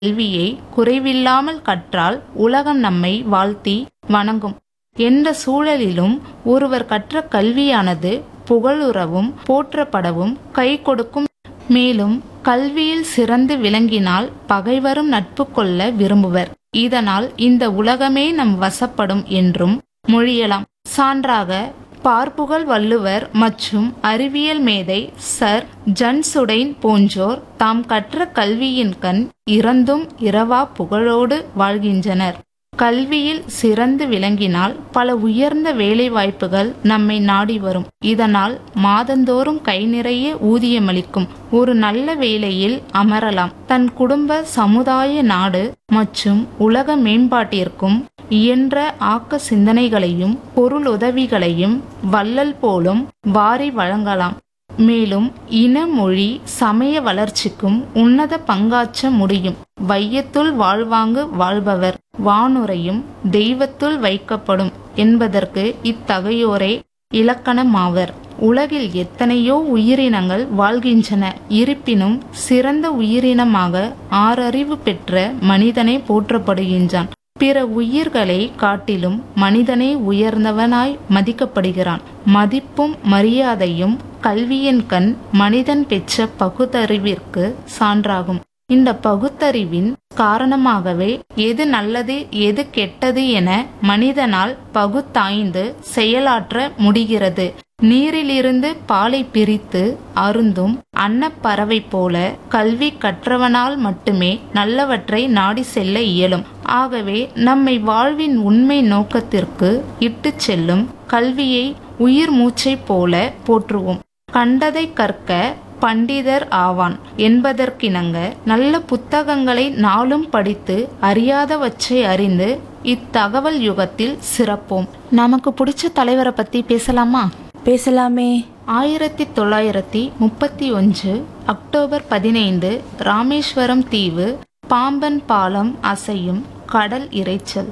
கல்வியை குறைவில்லாமல் கற்றால் உலகம் நம்மை வாழ்த்தி வணங்கும் என்ற சூழலிலும் ஒருவர் கற்ற கல்வியானது புகழுறவும் போற்றப்படவும் கை கொடுக்கும் மேலும் கல்வியில் சிறந்து விளங்கினால் பகைவரும் நட்பு கொள்ள விரும்புவர் இதனால் இந்த உலகமே நம் வசப்படும் என்றும் மொழியலாம் சான்றாக பார்ப்புகழ் வள்ளுவர் மற்றும் அறிவியல் மேதை சர் ஜன்சுடைன் போன்றோர் தாம் கற்ற கல்வியின் கண் இறந்தும் இரவா புகழோடு வாழ்கின்றனர் கல்வியில் சிறந்து விளங்கினால் பல உயர்ந்த வேலைவாய்ப்புகள் நம்மை நாடி வரும் இதனால் மாதந்தோறும் கை நிறைய ஊதியமளிக்கும் ஒரு நல்ல வேலையில் அமரலாம் தன் குடும்ப சமுதாய நாடு மற்றும் உலக மேம்பாட்டிற்கும் இயன்ற ஆக்க சிந்தனைகளையும் பொருளுதவிகளையும் வள்ளல் போலும் வாரி வழங்கலாம் மேலும் இன மொழி சமய வளர்ச்சிக்கும் உன்னத பங்காற்ற முடியும் வையத்துள் வாழ்வாங்கு வாழ்பவர் வானுரையும் தெய்வத்துள் வைக்கப்படும் என்பதற்கு இத்தகையோரே இலக்கணமாவர் உலகில் எத்தனையோ உயிரினங்கள் வாழ்கின்றன இருப்பினும் சிறந்த உயிரினமாக ஆறறிவு பெற்ற மனிதனே போற்றப்படுகின்றான் பிற உயிர்களை காட்டிலும் மனிதனே உயர்ந்தவனாய் மதிக்கப்படுகிறான் மதிப்பும் மரியாதையும் கல்வியின் கண் மனிதன் பெற்ற பகுத்தறிவிற்கு சான்றாகும் இந்த பகுத்தறிவின் காரணமாகவே எது நல்லது எது கெட்டது என மனிதனால் பகுத்தாய்ந்து செயலாற்ற முடிகிறது நீரிலிருந்து பாலை பிரித்து அருந்தும் அன்னப்பறவை போல கல்வி கற்றவனால் மட்டுமே நல்லவற்றை நாடி செல்ல இயலும் ஆகவே நம்மை வாழ்வின் உண்மை நோக்கத்திற்கு இட்டுச் செல்லும் கல்வியை உயிர் மூச்சை போல போற்றுவோம் கண்டதை கற்க பண்டிதர் ஆவான் என்பதற்கிணங்க நல்ல புத்தகங்களை நாளும் படித்து அறியாதவற்றை அறிந்து இத்தகவல் யுகத்தில் சிறப்போம் நமக்கு பிடிச்ச தலைவரை பத்தி பேசலாமா பேசலாமே ஆயிரத்தி தொள்ளாயிரத்தி முப்பத்தி ஒன்று அக்டோபர் பதினைந்து ராமேஸ்வரம் தீவு பாம்பன் பாலம் அசையும் கடல் இரைச்சல்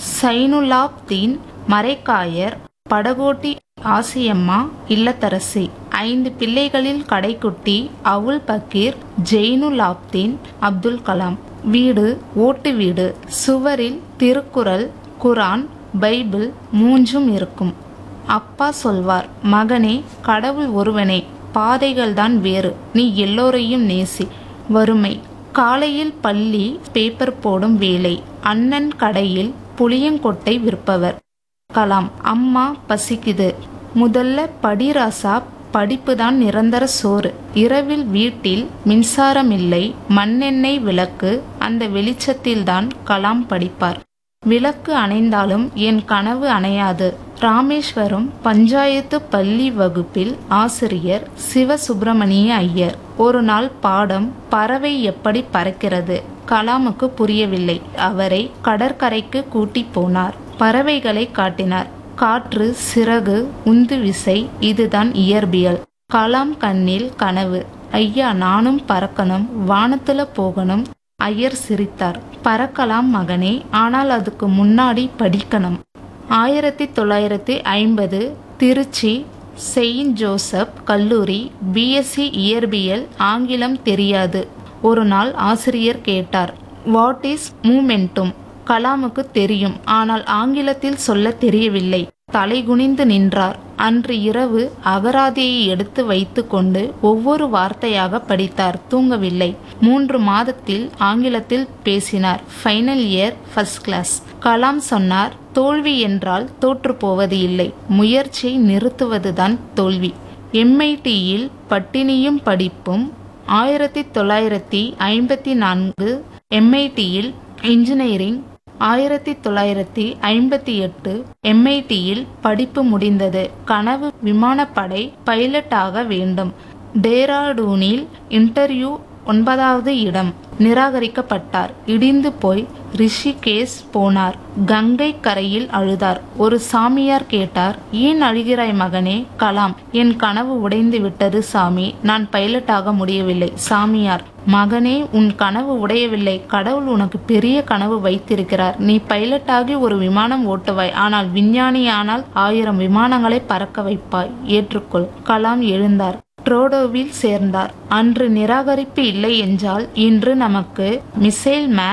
சைனுலாப்தீன் மரைக்காயர் படகோட்டி ஆசியம்மா இல்லத்தரசி ஐந்து பிள்ளைகளில் கடைக்குட்டி அவுல் பக்கீர் ஜெயினுலாப்தீன் அப்துல் கலாம் வீடு ஓட்டு வீடு சுவரில் திருக்குறள் குரான் பைபிள் மூன்றும் இருக்கும் அப்பா சொல்வார் மகனே கடவுள் ஒருவனே பாதைகள்தான் வேறு நீ எல்லோரையும் நேசி வறுமை காலையில் பள்ளி பேப்பர் போடும் வேலை அண்ணன் கடையில் புளியங்கொட்டை விற்பவர் கலாம் அம்மா பசிக்குது முதல்ல படி ராசா படிப்புதான் நிரந்தர சோறு இரவில் வீட்டில் மின்சாரம் இல்லை மண்ணெண்ணெய் விளக்கு அந்த வெளிச்சத்தில்தான் கலாம் படிப்பார் விளக்கு அணைந்தாலும் என் கனவு அணையாது ராமேஸ்வரம் பஞ்சாயத்து பள்ளி வகுப்பில் ஆசிரியர் சிவசுப்பிரமணிய ஐயர் ஒரு நாள் பாடம் பறவை எப்படி பறக்கிறது கலாமுக்கு புரியவில்லை அவரை கடற்கரைக்கு கூட்டி போனார் பறவைகளை காட்டினார் காற்று சிறகு உந்து விசை இதுதான் இயற்பியல் கலாம் கண்ணில் கனவு ஐயா நானும் பறக்கணும் வானத்துல போகணும் ஐயர் சிரித்தார் பறக்கலாம் மகனே ஆனால் அதுக்கு முன்னாடி படிக்கணும் ஆயிரத்தி தொள்ளாயிரத்தி ஐம்பது திருச்சி செயின்ட் ஜோசப் கல்லூரி பிஎஸ்சி இயற்பியல் ஆங்கிலம் தெரியாது ஒரு நாள் ஆசிரியர் கேட்டார் வாட் இஸ் மூமெண்ட்டும் கலாமுக்கு தெரியும் ஆனால் ஆங்கிலத்தில் சொல்ல தெரியவில்லை தலைகுனிந்து நின்றார் அன்று இரவு அகராதியை எடுத்து வைத்துக்கொண்டு ஒவ்வொரு வார்த்தையாக படித்தார் தூங்கவில்லை மூன்று மாதத்தில் ஆங்கிலத்தில் பேசினார் final year first class Kalam சொன்னார் தோல்வி என்றால் தோற்று போவது இல்லை முயற்சியை நிறுத்துவதுதான் தோல்வி எம்ஐடியில் பட்டினியும் படிப்பும் ஆயிரத்தி தொள்ளாயிரத்தி ஐம்பத்தி நான்கு எம்ஐடியில் இன்ஜினியரிங் ஆயிரத்தி தொள்ளாயிரத்தி ஐம்பத்தி எட்டு எம்ஐடியில் படிப்பு முடிந்தது கனவு விமானப்படை பைலட் ஆக வேண்டும் டேராடூனில் இன்டர்வியூ ஒன்பதாவது இடம் நிராகரிக்கப்பட்டார் இடிந்து போய் ரிஷிகேஷ் போனார் கங்கை கரையில் அழுதார் ஒரு சாமியார் கேட்டார் ஏன் அழுகிறாய் மகனே கலாம் என் கனவு உடைந்து விட்டது சாமி நான் பைலட்டாக முடியவில்லை சாமியார் மகனே உன் கனவு உடையவில்லை கடவுள் உனக்கு பெரிய கனவு வைத்திருக்கிறார் நீ பைலட்டாகி ஒரு விமானம் ஓட்டுவாய் ஆனால் விஞ்ஞானியானால் ஆயிரம் விமானங்களை பறக்க வைப்பாய் ஏற்றுக்கொள் கலாம் எழுந்தார் ட்ரோடோவில் சேர்ந்தார் அன்று நிராகரிப்பு இல்லை என்றால் இன்று நமக்கு மிசைல் மேன்